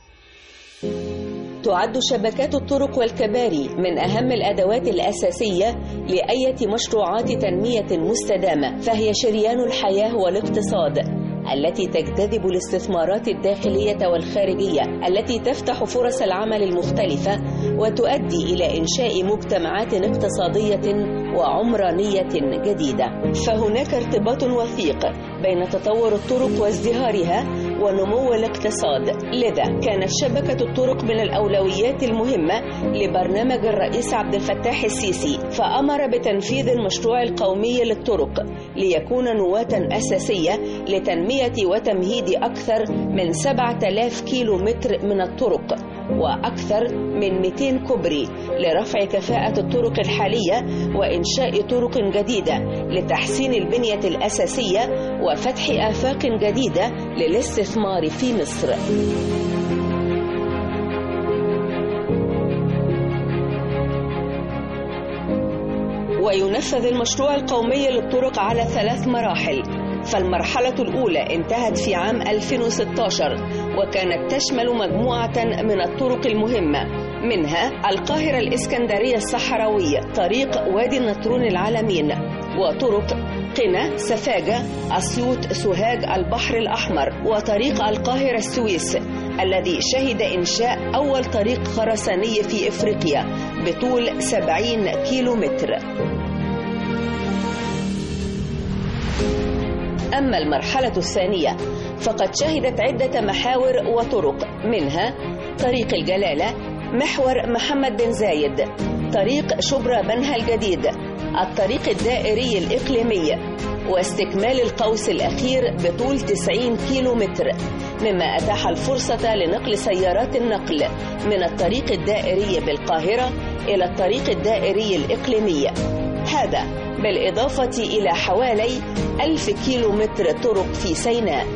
تعد شبكات الطرق والكباري من أهم الأدوات الأساسية لأية مشروعات تنمية مستدامة فهي شريان الحياة والاقتصاد التي تجتذب الاستثمارات الداخلية والخارجية التي تفتح فرص العمل المختلفة وتؤدي إلى إنشاء مجتمعات اقتصادية وعمرانية جديدة فهناك ارتباط وثيق بين تطور الطرق وازدهارها ونمو الاقتصاد لذا كانت شبكة الطرق من الأولويات المهمة لبرنامج الرئيس عبد الفتاح السيسي فأمر بتنفيذ المشروع القومي للطرق ليكون نواة أساسية لتنمية وتمهيد أكثر من 7000 كيلو متر من الطرق وأكثر من 200 كوبري لرفع كفاءة الطرق الحالية وإنشاء طرق جديدة لتحسين البنية الأساسية وفتح آفاق جديدة للاستثمار في مصر وينفذ المشروع القومي للطرق على ثلاث مراحل فالمرحلة الأولى انتهت في عام 2016 وكانت تشمل مجموعة من الطرق المهمة منها القاهرة الإسكندرية الصحراوية طريق وادي النطرون العالمين وطرق قنا سفاجة أسيوط سوهاج البحر الأحمر وطريق القاهرة السويس الذي شهد إنشاء أول طريق خرساني في إفريقيا بطول 70 كيلو متر أما المرحلة الثانية فقد شهدت عدة محاور وطرق منها طريق الجلالة محور محمد بن زايد طريق شبرا بنها الجديد الطريق الدائري الإقليمي واستكمال القوس الأخير بطول 90 كيلو متر مما أتاح الفرصة لنقل سيارات النقل من الطريق الدائري بالقاهرة إلى الطريق الدائري الإقليمي هذا بالإضافة إلى حوالي ألف كيلو متر طرق في سيناء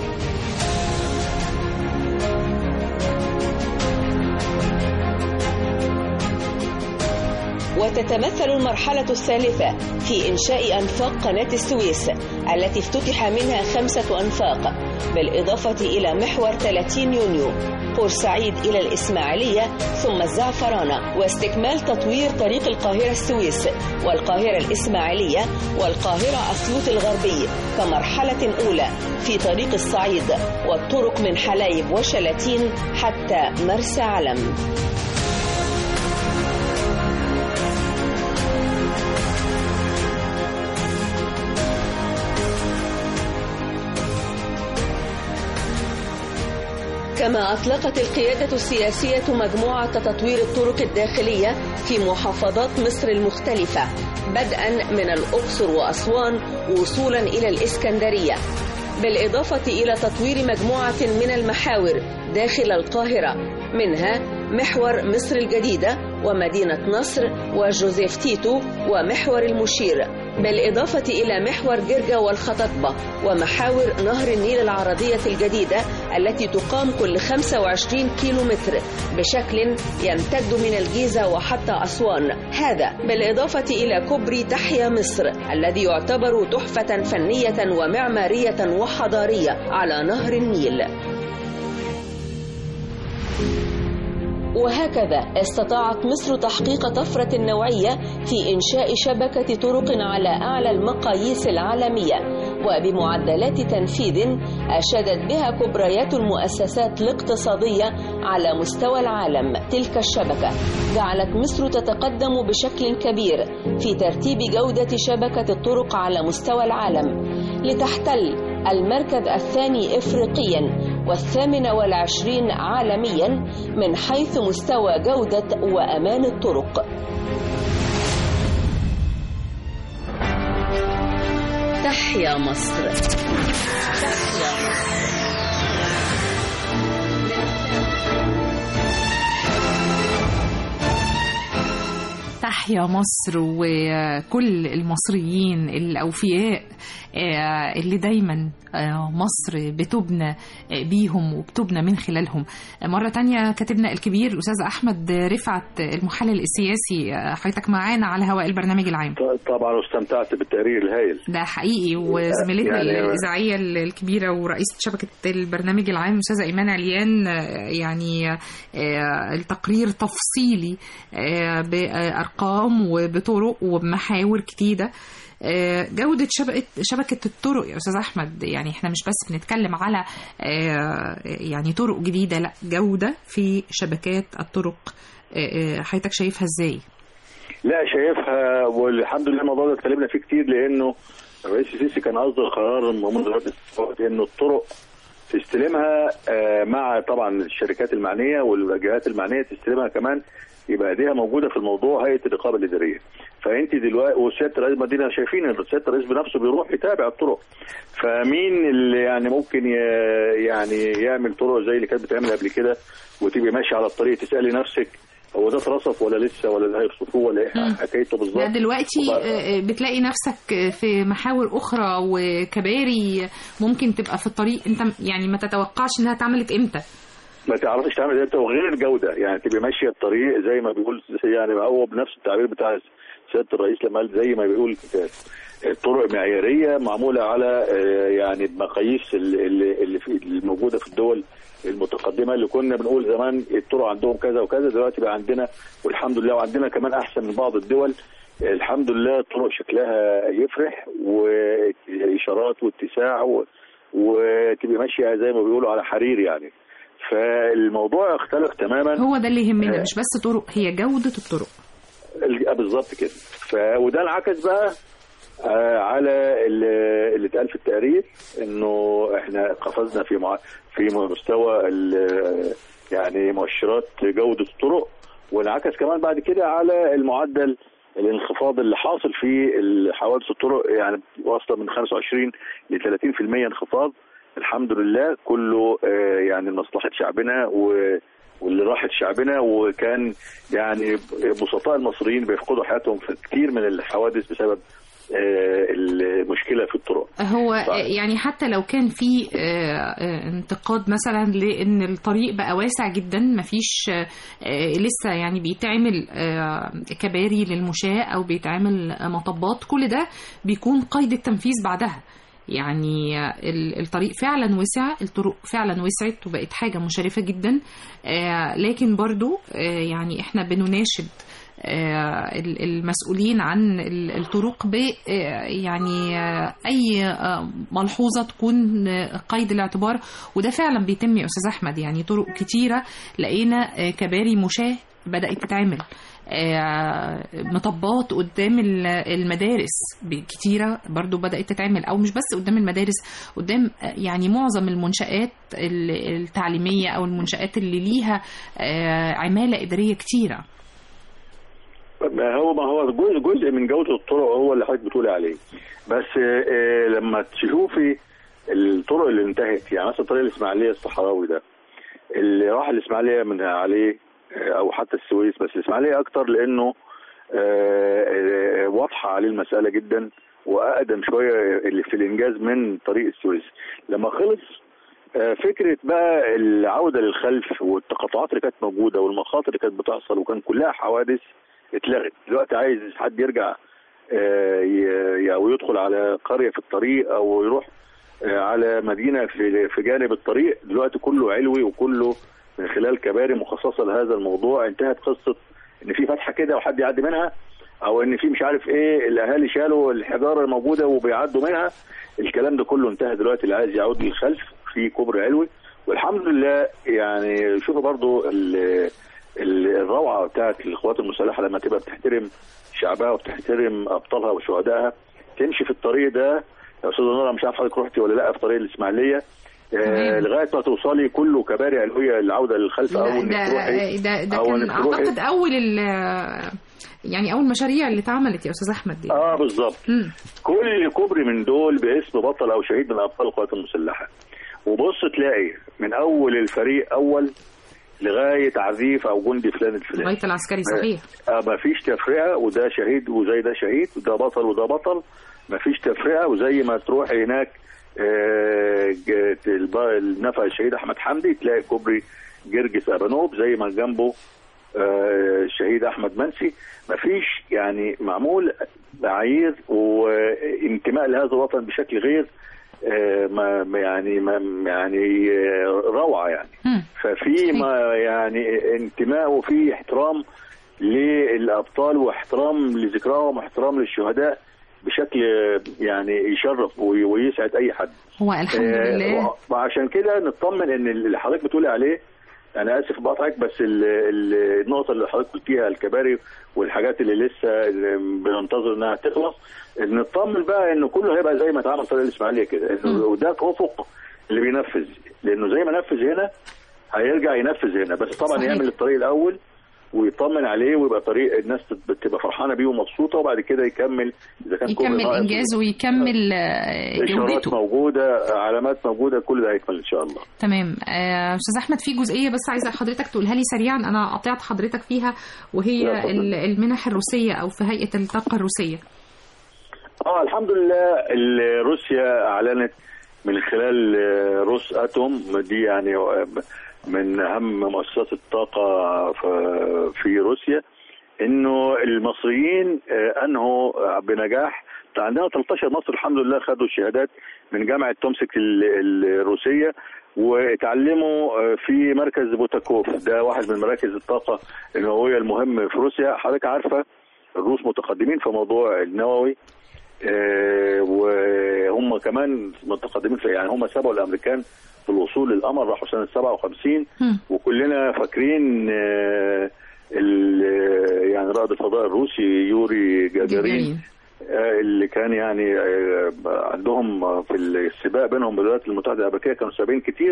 وتتمثل المرحلة الثالثة في إنشاء أنفاق قناة السويس التي افتتح منها خمسة أنفاق بالإضافة إلى محور 30 يونيو بورسعيد إلى الإسماعيلية ثم الزعفرانة واستكمال تطوير طريق القاهرة السويس والقاهرة الإسماعيلية والقاهرة أسيوط الغربي كمرحلة أولى في طريق الصعيد والطرق من حلايب وشلاتين حتى مرسى علم كما أطلقت القيادة السياسية مجموعة تطوير الطرق الداخلية في محافظات مصر المختلفة بدءا من الأقصر وأسوان وصولا إلى الإسكندرية بالإضافة إلى تطوير مجموعة من المحاور داخل القاهرة منها محور مصر الجديدة ومدينة نصر وجوزيف تيتو ومحور المشير بالإضافة إلى محور جرجا والخططبة ومحاور نهر النيل العرضية الجديدة التي تقام كل 25 كيلو متر بشكل يمتد من الجيزة وحتى أسوان هذا بالإضافة إلى كوبري تحيا مصر الذي يعتبر تحفة فنية ومعمارية وحضارية على نهر النيل وهكذا استطاعت مصر تحقيق طفرة نوعية في إنشاء شبكة طرق على أعلى المقاييس العالمية وبمعدلات تنفيذ أشادت بها كبريات المؤسسات الاقتصادية على مستوى العالم تلك الشبكة جعلت مصر تتقدم بشكل كبير في ترتيب جودة شبكة الطرق على مستوى العالم لتحتل المركز الثاني إفريقيا والثامن والعشرين عالميا من حيث مستوى جودة وأمان الطرق تحيا مصر تحيا مصر تحيا مصر وكل المصريين الأوفياء آه، اللي دايما آه، مصر بتبنى آه، بيهم وبتبنى من خلالهم مرة تانية كاتبنا الكبير الأستاذ أحمد رفعت المحلل السياسي آه، حضرتك معانا على هواء البرنامج العام طبعا واستمتعت بالتقرير الهائل ده حقيقي وزميلتنا يعني- الإذاعية الكبيرة ورئيسة شبكة البرنامج العام الأستاذة إيمان عليان آه، يعني آه، التقرير تفصيلي آه، بأرقام وبطرق وبمحاور جديدة آه، جودة شبكة شبكة الطرق يا أستاذ أحمد يعني إحنا مش بس بنتكلم على آه، يعني طرق جديدة لا جودة في شبكات الطرق آه، آه، حضرتك شايفها إزاي؟ لا شايفها والحمد لله الموضوع ده اتكلمنا فيه كتير لانه الرئيس السيسي كان اصدر قرار من رئيس انه الطرق تستلمها آه، مع طبعا الشركات المعنيه والجهات المعنيه تستلمها كمان يبقى ايديها موجوده في الموضوع هيئه الرقابه الاداريه فانت دلوقتي وسياده رئيس المدينه شايفين ان سياده الرئيس بنفسه بيروح يتابع الطرق فمين اللي يعني ممكن ي- يعني يعمل طرق زي اللي كانت بتعمل قبل كده وتبقي ماشي على الطريق تسالي نفسك هو ده اترصف ولا لسه ولا ده هيرصفوه ولا ايه مم. حكايته بالظبط لا دلوقتي وبقى- آه، بتلاقي نفسك في محاور أخرى وكباري ممكن تبقى في الطريق أنت يعني ما تتوقعش إنها اتعملت إمتى ما تعرفش تعمل انت وغير الجوده يعني تبقى ماشيه الطريق زي ما بيقول يعني هو بنفس التعبير بتاع سياده الرئيس لما قال زي ما بيقول الكتاب الطرق معياريه معموله على آه، يعني بمقاييس ال- ال- اللي في الموجوده في الدول المتقدمه اللي كنا بنقول زمان الطرق عندهم كذا وكذا دلوقتي بقى عندنا والحمد لله وعندنا كمان احسن من بعض الدول الحمد لله الطرق شكلها يفرح واشارات واتساع و- وتبقى ماشيه زي ما بيقولوا على حرير يعني فالموضوع اختلف تماما هو ده اللي يهمنا آه. مش بس طرق هي جودة الطرق ال- بالظبط كده ف... وده انعكس بقى آه، على ال- اللي اتقال في التقرير انه احنا قفزنا في مع... في مستوى ال- يعني مؤشرات جوده الطرق وانعكس كمان بعد كده على المعدل الانخفاض اللي حاصل في حوادث الطرق يعني واصله من 25 ل 30% انخفاض الحمد لله كله آه، يعني لمصلحه شعبنا و واللي راحت شعبنا وكان يعني بسطاء المصريين بيفقدوا حياتهم في كتير من الحوادث بسبب آه، المشكله في الطرق هو طيب. يعني حتى لو كان في آه، آه، انتقاد مثلا لان الطريق بقى واسع جدا مفيش آه، آه، لسه يعني بيتعمل آه، كباري للمشاة او بيتعمل آه، مطبات كل ده بيكون قيد التنفيذ بعدها يعني آه، ال- الطريق فعلا وسع الطرق فعلا وسعت وبقت حاجة مشرفة جدا آه، لكن برضو آه، يعني احنا بنناشد آه، ال- المسؤولين عن ال- الطرق ب آه، يعني آه، اي آه، ملحوظه تكون آه، قيد الاعتبار وده فعلا بيتم يا استاذ احمد يعني طرق كتيره لقينا آه، كباري مشاه بدات تتعمل آه، مطبات قدام ال- المدارس ب- كتيرة برضو بدأت تتعمل أو مش بس قدام المدارس قدام آه، يعني معظم المنشآت ال- التعليمية أو المنشآت اللي ليها آه، عمالة إدارية كتيرة ما هو ما هو جزء جزء من جوده الطرق هو اللي حضرتك بتقولي عليه بس آه، آه، لما تشوفي الطرق اللي انتهت يعني مثلا طريق الاسماعيليه الصحراوي ده اللي راح الاسماعيليه من عليه آه، او حتى السويس بس الاسماعيليه اكتر لانه آه، آه، واضحه عليه المساله جدا واقدم شويه اللي في الانجاز من طريق السويس لما خلص آه، فكره بقى العوده للخلف والتقاطعات اللي كانت موجوده والمخاطر اللي كانت بتحصل وكان كلها حوادث اتلغت دلوقتي عايز حد يرجع آه، ي- او يدخل على قريه في الطريق او يروح آه، على مدينه في في جانب الطريق دلوقتي كله علوي وكله من خلال كباري مخصصه لهذا الموضوع انتهت قصه ان في فتحه كده وحد يعدي منها او ان في مش عارف ايه الاهالي شالوا الحجاره الموجوده وبيعدوا منها الكلام ده كله انتهى دلوقتي اللي عايز يعود للخلف في كوبري علوي والحمد لله يعني شوفوا برضو ال- ال- الروعه بتاعت القوات المسلحه لما تبقى بتحترم شعبها وبتحترم ابطالها وشهدائها تمشي في الطريق ده يا استاذه نورا مش عارف حضرتك رحتي ولا لا في طريق الاسماعيليه آه تمام. لغايه ما توصلي كله كباري علويه العوده للخلف او لا انك ده تروحي ده ده أو كان إنك تروحي- اعتقد اول ال- يعني اول مشاريع اللي اتعملت يا استاذ احمد دي اه بالظبط مم. كل كوبري من دول باسم بطل او شهيد من ابطال القوات المسلحه وبص تلاقي من اول الفريق اول لغايه عزيف او جندي فلان الفلاني لغايه العسكري صحيح آه ما فيش تفرقه وده شهيد وزي ده شهيد وده بطل وده بطل ما فيش تفرقه وزي ما تروح هناك آه، ج- الب- النفق الشهيد احمد حمدي تلاقي كوبري جرجس ابانوب زي ما جنبه آه، الشهيد احمد منسي ما فيش يعني معمول معايير وانتماء لهذا الوطن بشكل غير آه، ما ما يعني ما يعني آه، روعه يعني مم. ففي ما يعني انتماء وفي احترام للابطال واحترام لذكراهم واحترام للشهداء بشكل يعني يشرف وي- ويسعد اي حد هو الحمد آه، لله وعشان كده نطمن ان اللي حضرتك بتقولي عليه انا اسف بقطعك بس ال- ال- النقطه اللي حضرتك قلتيها الكباري والحاجات اللي لسه اللي بننتظر انها تخلص نطمن بقى ان كله هيبقى زي ما اتعمل طريق الاسماعيليه كده انه وده افق اللي بينفذ لانه زي ما نفذ هنا هيرجع ينفذ هنا بس طبعا صحيح. يعمل الطريق الاول ويطمن عليه ويبقى طريق الناس تت- تبقى فرحانه بيه ومبسوطه وبعد كده يكمل اذا كان كوبري يكمل ناقص انجاز ويكمل آه، اشارات جودته موجوده علامات موجوده كل ده هيكمل ان شاء الله تمام آه، استاذ احمد في جزئيه بس عايزه حضرتك تقولها لي سريعا انا قطعت حضرتك فيها وهي لا، اتفضل. ال- المنح الروسيه او في هيئه الطاقه الروسيه اه الحمد لله ال- روسيا اعلنت من خلال آه، روس اتوم دي يعني آه، من اهم مؤسسات الطاقه ف- في روسيا انه المصريين آه، انهوا آه، بنجاح عندنا 13 مصر الحمد لله خدوا شهادات من جامعه تومسك ال- الروسيه واتعلموا آه، في مركز بوتاكوف ده واحد من مراكز الطاقه النوويه المهم في روسيا حضرتك عارفه الروس متقدمين في موضوع النووي آه، وهم كمان متقدمين في يعني هم سبقوا الامريكان في الوصول للقمر راحوا سنه 57 هم. وكلنا فاكرين آه، ال- يعني رائد الفضاء الروسي يوري جاجارين جاجارين. آه، اللي كان يعني آه، عندهم في السباق بينهم بالولايات المتحده الامريكيه كانوا سابقين كتير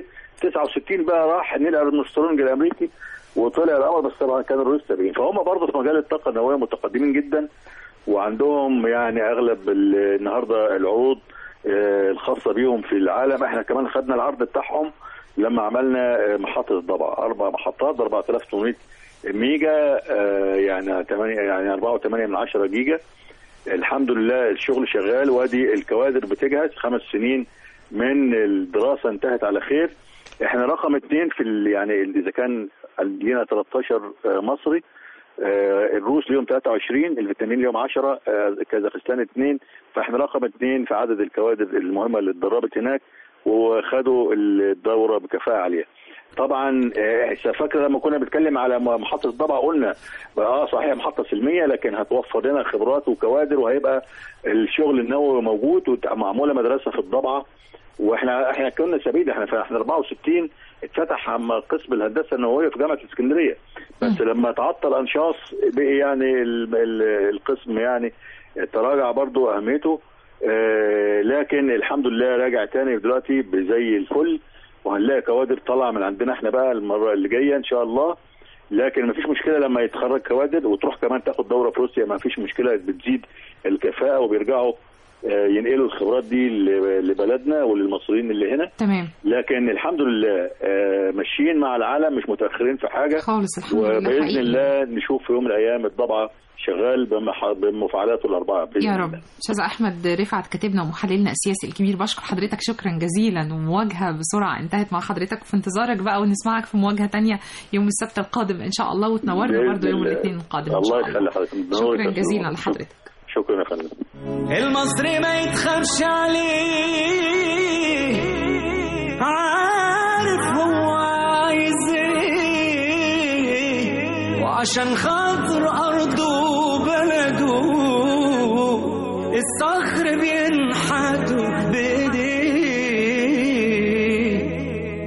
69 بقى راح نيل ارمسترونج الامريكي وطلع القمر بس طبعا كان الروس سابقين فهم برضه في مجال الطاقه النوويه متقدمين جدا وعندهم يعني اغلب ال- النهارده العروض آه، الخاصه بيهم في العالم احنا كمان خدنا العرض بتاعهم لما عملنا آه، محطه الضبع اربع محطات ب 4800 ميجا آه، يعني 8 يعني 4.8 من 10 جيجا الحمد لله الشغل شغال وادي الكوادر بتجهز خمس سنين من الدراسه انتهت على خير احنا رقم اثنين في ال- يعني اذا كان لينا 13 آه، مصري آه، الروس ليهم 23 الفيتنامين ليهم 10 آه، كازاخستان اثنين فاحنا رقم اثنين في عدد الكوادر المهمه اللي اتدربت هناك وخدوا الدوره بكفاءه عاليه. طبعا آه، فاكر لما كنا بنتكلم على محطه الضبع قلنا اه صحيح محطه سلميه لكن هتوفر لنا خبرات وكوادر وهيبقى الشغل النووي موجود ومعموله مدرسه في الضبعه واحنا احنا كنا سبيل احنا احنا 64 اتفتح عم قسم الهندسه النوويه في جامعه اسكندريه بس لما تعطل انشاص بقي يعني ال- ال- القسم يعني تراجع برضو اهميته آه، لكن الحمد لله راجع تاني دلوقتي زي الفل وهنلاقي كوادر طالعه من عندنا احنا بقى المره اللي جايه ان شاء الله لكن ما فيش مشكله لما يتخرج كوادر وتروح كمان تاخد دوره في روسيا ما فيش مشكله بتزيد الكفاءه وبيرجعوا آه، ينقلوا الخبرات دي ل- لبلدنا وللمصريين اللي هنا تمام لكن الحمد لله آه، ماشيين مع العالم مش متاخرين في حاجه خالص الحمد لله وباذن حقيقي. الله نشوف في يوم من الايام الضبعه شغال بمح- بمفاعلاته الاربعه باذن يا الله. رب استاذ احمد رفعت كاتبنا ومحللنا السياسي الكبير بشكر حضرتك شكرا جزيلا ومواجهه بسرعه انتهت مع حضرتك وفي انتظارك بقى ونسمعك في مواجهه تانية يوم السبت القادم ان شاء الله وتنورنا بإذن برضه يوم الله. الاثنين القادم ان الله شاء يخلي الله حضرتك نورك شكرا يا جزيلا أستاذ. لحضرتك شكرا يا فندم المصري ما يتخافش عليه عارف هو عايز ايه وعشان خاطر ارضه وبلده الصخر بينحتوا بايديه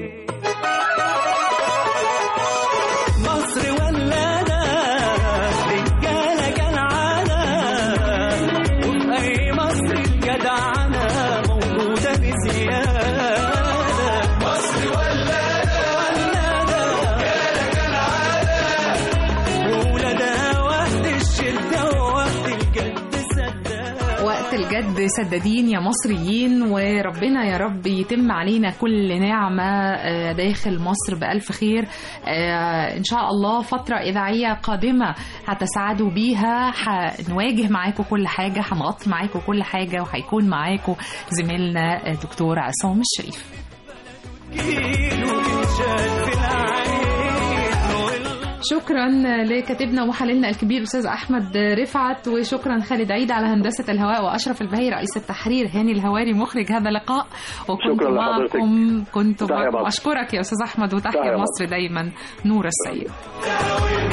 مصر ولادة رجالة كالعادة وفي أي مصر الجدعنة موجودة بزيادة مصر ولادة ولادة رجالة كالعادة وولادها وقت الشدة ووقت الجد سداد وقت الجد سدادين يا مصريين وربنا يا رب يتم علينا كل نعمة آه، داخل مصر بألف خير آه، إن شاء الله فترة إذاعية قادمة هتسعدوا بيها هنواجه معاكم كل حاجة هنغطي معاكم كل حاجة وهيكون معاكم زميلنا آه، دكتور عصام الشريف كيلو بنشاد في العين وال- شكرا لكاتبنا ومحللنا الكبير استاذ احمد رفعت وشكرا خالد عيد على هندسه الهواء واشرف البهي رئيس التحرير هاني الهواري مخرج هذا اللقاء وكنت شكراً لحضرتك. معكم كنت تحيا معكم مصر. اشكرك يا استاذ احمد وتحيا تحيا مصر دايما نور السيد